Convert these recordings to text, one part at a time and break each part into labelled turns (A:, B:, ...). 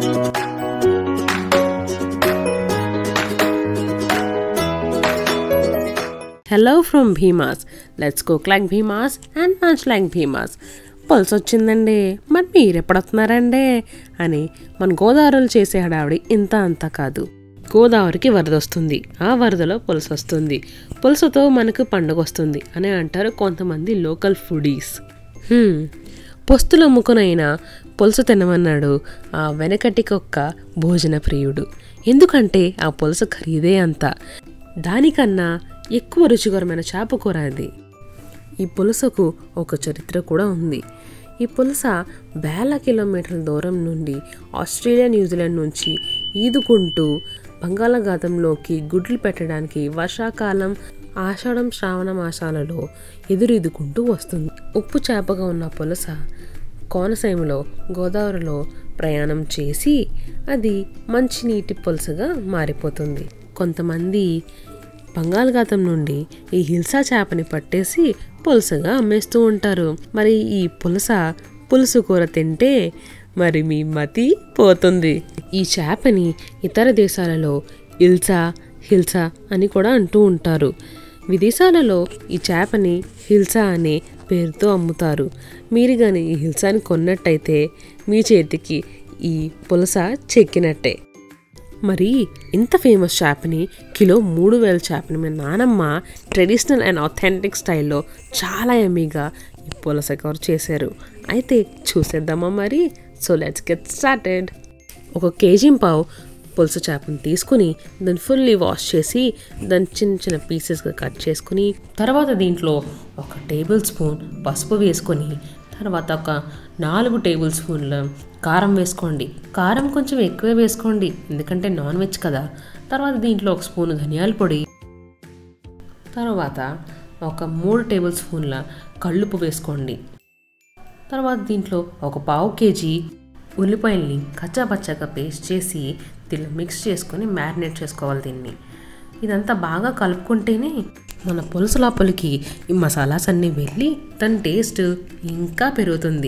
A: hello from Bheemas let's cook like Bheemas and munch like Bheemas పులుసు వచ్చిందండి మరి మీరు ఎప్పుడొస్తున్నారండి అని మన గోదావరిలో చేసే హడావిడి ఇంత అంత కాదు గోదావరికి వరద వస్తుంది ఆ వరదలో పులుసు వస్తుంది పులుసుతో మనకు పండుగ వస్తుంది అని అంటారు కొంతమంది లోకల్ ఫుడీస్ హ్మ్, పొస్తులు అమ్ముకునైనా పులుసు తినమన్నాడు ఆ వెనకటికొక్క భోజన ప్రియుడు ఎందుకంటే ఆ పులుసు ఖరీదే అంత దానికన్నా ఎక్కువ రుచికరమైన చేప కూర అది ఈ పులసకు ఒక చరిత్ర కూడా ఉంది ఈ పులస వేల కిలోమీటర్ల దూరం నుండి ఆస్ట్రేలియా న్యూజిలాండ్ నుంచి ఈదుకుంటూ బంగాళాఖాతంలోకి గుడ్లు పెట్టడానికి వర్షాకాలం ఆషాఢం శ్రావణ మాసాలలో ఎదురీదుకుంటూ వస్తుంది ఉప్పు చేపగా ఉన్న పులస కోనసీమలో గోదావరిలో ప్రయాణం చేసి అది మంచినీటి పులసగా మారిపోతుంది కొంతమంది బంగాళాఖాతం నుండి ఈ హిల్సా చేపని పట్టేసి పులుసుగా అమ్మేస్తూ ఉంటారు మరి ఈ పులస పులుసు కూర తింటే మరి మీ మతి పోతుంది ఈ చేపని ఇతర దేశాలలో ఇల్సా హిల్సా అని కూడా అంటూ ఉంటారు విదేశాలలో ఈ చేపని హిల్సా అనే పేరుతో అమ్ముతారు మీరు కానీ ఈ హిల్సాని కొన్నట్టయితే మీ చేతికి ఈ పులస చెక్కినట్టే మరి ఇంత ఫేమస్ చేపని కిలో మూడు వేల చేపని మీ నానమ్మ ట్రెడిషనల్ అండ్ ఆథెంటిక్ స్టైల్లో చాలా ఎమ్మీగా ఈ పులస కూర చేశారు అయితే చూసేద్దామా మరి సో లెట్స్ గెట్ స్టార్టెడ్ ఒక కేజీ పావు పులుసు చేపను తీసుకుని దాన్ని ఫుల్లీ వాష్ చేసి దాన్ని చిన్న చిన్న పీసెస్గా కట్ చేసుకుని తర్వాత దీంట్లో ఒక టేబుల్ స్పూన్ పసుపు వేసుకొని తర్వాత ఒక నాలుగు టేబుల్ స్పూన్ల కారం వేసుకోండి కారం కొంచెం ఎక్కువే వేసుకోండి ఎందుకంటే నాన్ వెజ్ కదా తర్వాత దీంట్లో ఒక స్పూన్ ధనియాల పొడి తర్వాత ఒక మూడు టేబుల్ స్పూన్ల కళ్ళుపు వేసుకోండి తర్వాత దీంట్లో ఒక పావు కేజీ ఉల్లిపాయల్ని కచ్చాపచ్చాగా పేస్ట్ చేసి దీనిలో మిక్స్ చేసుకొని మ్యారినేట్ చేసుకోవాలి దీన్ని ఇదంతా బాగా కలుపుకుంటేనే మన పులుసు లోపలికి ఈ మసాలాస్ అన్నీ వెళ్ళి దాని టేస్ట్ ఇంకా పెరుగుతుంది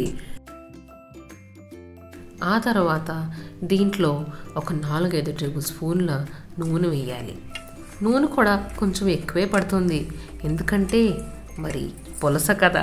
A: ఆ తర్వాత దీంట్లో ఒక నాలుగైదు టేబుల్ స్పూన్ల నూనె వేయాలి నూనె కూడా కొంచెం ఎక్కువే పడుతుంది ఎందుకంటే మరి పులస కదా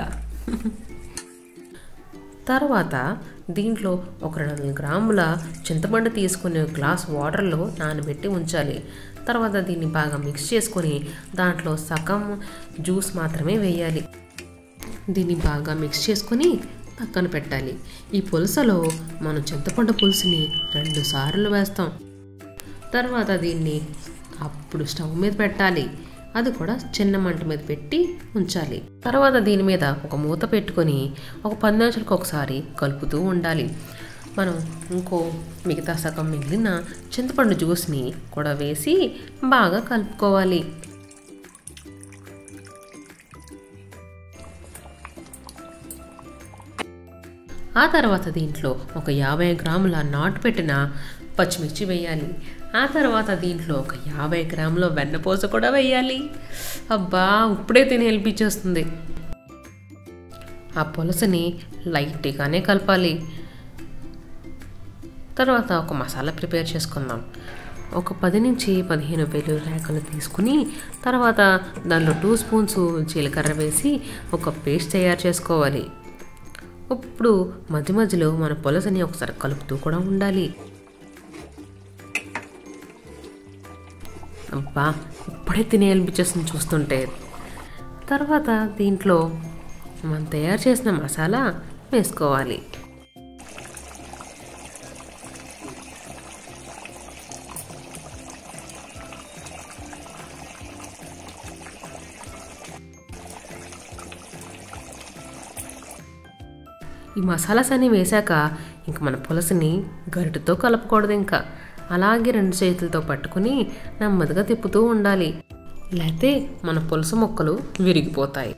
A: తర్వాత దీంట్లో ఒక రెండు వందల గ్రాముల చింతపండు తీసుకుని ఒక గ్లాస్ వాటర్లో నానబెట్టి ఉంచాలి తర్వాత దీన్ని బాగా మిక్స్ చేసుకొని దాంట్లో సగం జ్యూస్ మాత్రమే వేయాలి దీన్ని బాగా మిక్స్ చేసుకొని పక్కన పెట్టాలి ఈ పులసలో మనం చింతపండు పులుసుని రెండు సార్లు వేస్తాం తర్వాత దీన్ని అప్పుడు స్టవ్ మీద పెట్టాలి అది కూడా చిన్న మంట మీద పెట్టి ఉంచాలి తర్వాత దీని మీద ఒక మూత పెట్టుకొని ఒక పది నిమిషాలకు ఒకసారి కలుపుతూ ఉండాలి మనం ఇంకో మిగతా సగం మిగిలిన చింతపండు జ్యూస్ని కూడా వేసి బాగా కలుపుకోవాలి ఆ తర్వాత దీంట్లో ఒక యాభై గ్రాముల నాటు పెట్టిన పచ్చిమిర్చి వేయాలి ఆ తర్వాత దీంట్లో ఒక యాభై గ్రాముల వెన్నపూస కూడా వేయాలి అబ్బా ఇప్పుడే తిని హెల్పించేస్తుంది ఆ పులసని లైట్గానే కలపాలి తర్వాత ఒక మసాలా ప్రిపేర్ చేసుకుందాం ఒక పది నుంచి పదిహేను వెల్లుల్లి రేకలు తీసుకుని తర్వాత దానిలో టూ స్పూన్స్ జీలకర్ర వేసి ఒక పేస్ట్ తయారు చేసుకోవాలి ఇప్పుడు మధ్య మధ్యలో మన పులసని ఒకసారి కలుపుతూ కూడా ఉండాలి అబ్బా ఇప్పుడే తినేయాలనిపించేస్తుంది చూస్తుంటే తర్వాత దీంట్లో మనం తయారు చేసిన మసాలా వేసుకోవాలి ఈ మసాలాస్ అన్నీ వేశాక ఇంక మన పులసని గరిటతో కలపకూడదు ఇంకా అలాగే రెండు చేతులతో పట్టుకుని నెమ్మదిగా తిప్పుతూ ఉండాలి లేకపోతే మన పులుసు ముక్కలు విరిగిపోతాయి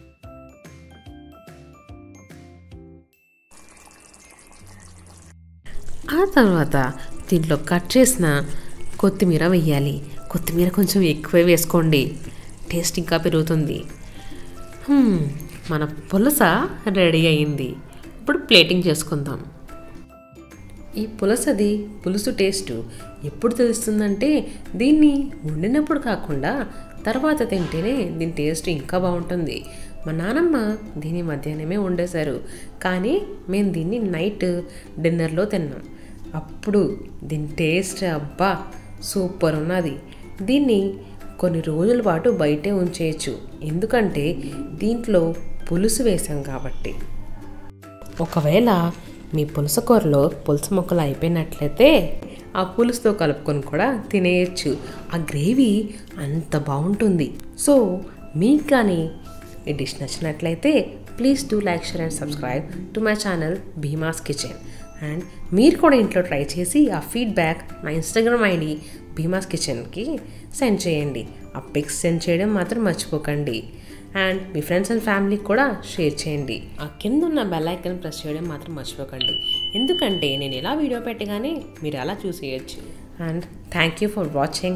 A: ఆ తర్వాత దీంట్లో కట్ చేసిన కొత్తిమీర వేయాలి కొత్తిమీర కొంచెం ఎక్కువే వేసుకోండి టేస్ట్ ఇంకా పెరుగుతుంది హ్మ్, మన పులస రెడీ అయింది ఇప్పుడు ప్లేటింగ్ చేసుకుందాం ఈ పులసది పులుసు టేస్ట్ ఎప్పుడు తెలుస్తుందంటే దీన్ని వండినప్పుడు కాకుండా తర్వాత తింటేనే దీని టేస్ట్ ఇంకా బాగుంటుంది మా నానమ్మ దీన్ని మధ్యాహ్నమే వండేశారు కానీ మేము దీన్ని నైట్ డిన్నర్లో తిన్నాం అప్పుడు దీని టేస్ట్ అబ్బా సూపర్ ఉన్నది దీన్ని కొన్ని రోజుల పాటు బయటే ఉంచేయచ్చు ఎందుకంటే దీంట్లో పులుసు వేసాం కాబట్టి ఒకవేళ మీ పులుసు కూరలో పులుసు ముక్కలు అయిపోయినట్లయితే ఆ పులుసుతో కలుపుకొని కూడా తినేయచ్చు ఆ గ్రేవీ అంత బాగుంటుంది సో మీకు కానీ ఈ డిష్ నచ్చినట్లయితే please do like share and subscribe to my channel Bheemas kitchen and మీరు కూడా ఇంట్లో ట్రై చేసి ఆ ఫీడ్బ్యాక్ నా ఇన్స్టాగ్రామ్ ఐడి భీమాస్ కిచెన్కి సెండ్ చేయండి ఆ పిక్స్ సెండ్ చేయడం మాత్రం మర్చిపోకండి అండ్ మీ ఫ్రెండ్స్ అండ్ ఫ్యామిలీకి కూడా షేర్ చేయండి ఆ కింద ఉన్న బెల్ ఐకన్ ప్రెస్ చేయడం మాత్రం మర్చిపోకండి ఎందుకంటే నేను ఎలా వీడియో పెట్టగానే మీరు అలా చూసేయచ్చు and thank you for watching